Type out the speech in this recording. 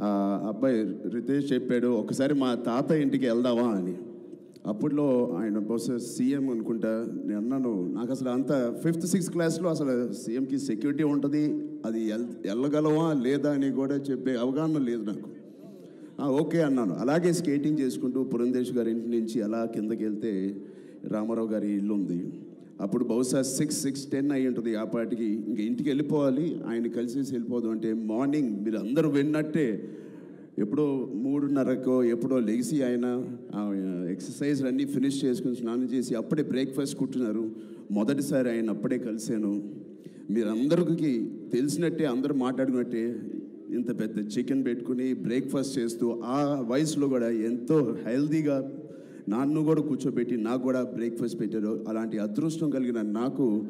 ఆ అబ్బాయి రితేష్ చెప్పాడు ఒకసారి మా తాత ఇంటికి వెళ్దామా అని అప్పట్లో ఆయన బహుశా సీఎం అనుకుంటా నేను అన్నాను నాకు అసలు అంత ఫిఫ్త్ సిక్స్త్ క్లాస్లో అసలు సీఎంకి సెక్యూరిటీ ఉంటుంది అది ఎల్ వెళ్ళగలవా లేదా అని కూడా చెప్పే అవగాహన లేదు నాకు ఆ, ఓకే అన్నాను అలాగే స్కేటింగ్ చేసుకుంటూ పురంధేష్ గారి ఇంటి నుంచి అలా కిందకి వెళ్తే రామారావు గారి ఇల్లు ఉంది అప్పుడు బహుశా సిక్స్ సిక్స్ టెన్ అయి ఉంటుంది ఆ పాటికి ఇంక ఇంటికి వెళ్ళిపోవాలి ఆయన కలిసేసి వెళ్ళిపోదు అంటే మార్నింగ్ మీరు అందరూ విన్నట్టే ఎప్పుడో మూడున్నరకో ఎప్పుడో లెగిసి ఆయన ఎక్సర్సైజ్ అన్నీ ఫినిష్ చేసుకుని స్నానం చేసి అప్పుడే బ్రేక్ఫాస్ట్ కుట్టున్నారు మొదటిసారి ఆయన అప్పుడే కలిశాను మీరందరికీ తెలిసినట్టే అందరూ మాట్లాడుకున్నట్టే ఇంత పెద్ద చికెన్ పెట్టుకుని బ్రేక్ఫాస్ట్ చేస్తూ ఆ వయసులో కూడా ఎంతో హెల్తీగా నన్ను కూడా కూర్చోబెట్టి నాకు కూడా బ్రేక్ఫాస్ట్ పెట్టారు అలాంటి అదృష్టం కలిగిన నాకు